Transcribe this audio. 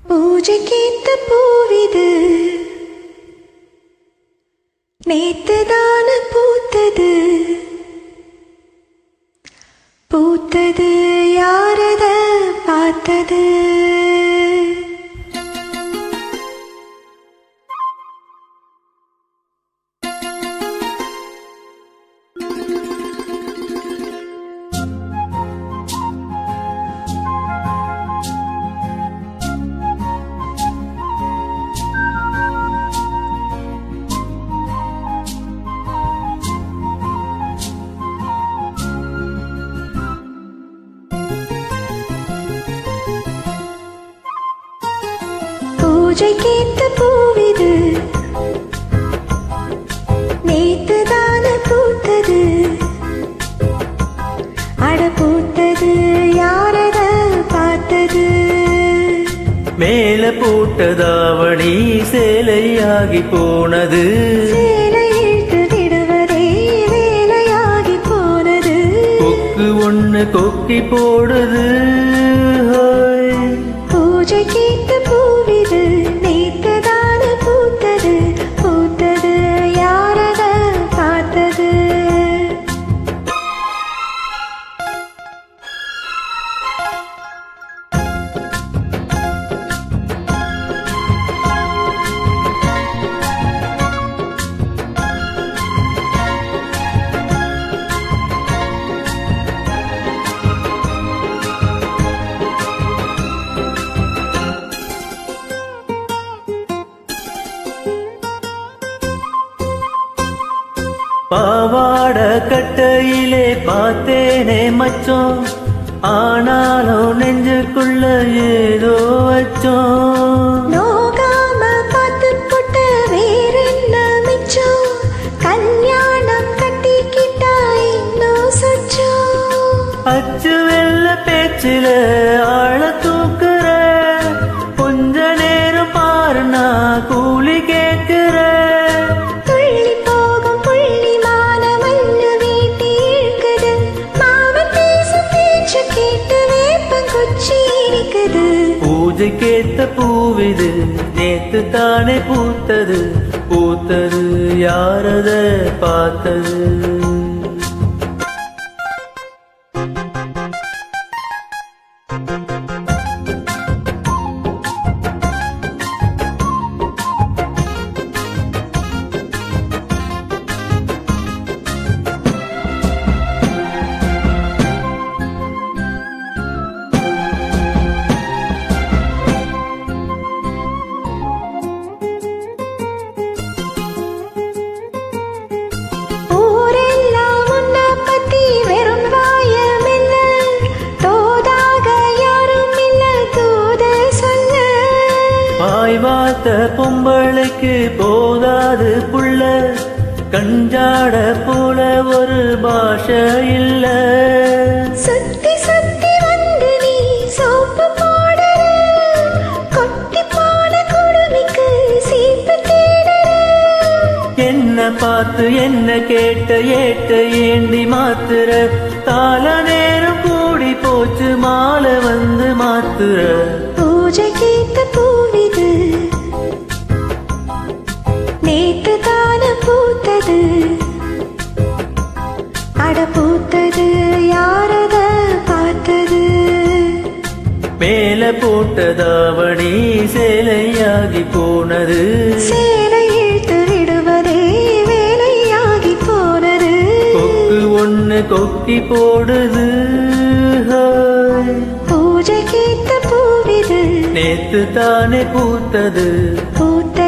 பூஜைக்கேத்த பூவிது நேத்துதான பூத்தது பூத்தது யாரத பார்த்தது பூஜைக்கேத்த பூவிது நேத்துதான பூத்தது அட பூத்தது யாரத பார்த்தது மேல போட்டதாவணி சேலையாகி போனது சேலை இழுத்து விடுவதே வேலையாகி போனது கொக்கு ஒண்ணு கொக்கி போடுது ஹோய். பூஜைக்கேத்த பூவிது நேத்துதான பூத்தது பூத்தது யாரத பார்த்தது பாவாட கட்டையிலே பார்த்தேனே மச்சம் ஆனாலும் நெஞ்சுக்குள்ள ஏதோ வச்சோம் நோகாம பார்த்து புட்ட வேறென்ன மிச்சம் கல்யாணம் கட்டிக்கிட்டா இன்னும் சொச்சம் அச்சு வெள்ள பேச்சில ஆழ தூக்குற கொஞ்ச நேரம் பாரு நான் கூலி கேக்குற துள்ளி போகும் புள்ளிமான மண்ணு வீட்டி இழுக்குது மாமன் பேசும் பேச்சு கேட்டு வேப்பங்குச்சி இருக்குது பூஜைக்கேத்த பூவிது நேத்து தானே பூத்தது பூத்தது யாரத பார்த்தது ஊரெல்லாம் உன்னை பத்தி வெறும் வாயமில்ல தோதாக யாரும் இல்ல தூத சொல்ல வாய் வார்த்த பொம்பளைக்கு போதாது புள்ள கஞ்சாட போல ஒரு பாஷை இல்ல சுத்தி சுத்தி வந்து நீ சோப்பு போடுற கொட்டி போன குடுமிக்கு சீப்பு தேடுற என்ன பார்த்து என்ன கேட்ட ஏட்ட ஏண்டி மாத்துற கால நேரம் கூடி போச்சு மாலை வந்து மாத்துற பூஜை கேட்ட பூவிது நேத்து தான பூத்தது அட பூத்தது யாரத பார்த்தது மேல போட்டதாவணி சேலையாகி போனது சேலை இழுத்து விடுவதே வேலையாகி போனது கொக்கு ஒண்ணு கொக்கி போடுது ஹோய். பூஜை கேட்ட பூவிது நேத்து தானே பூத்தது பூத்த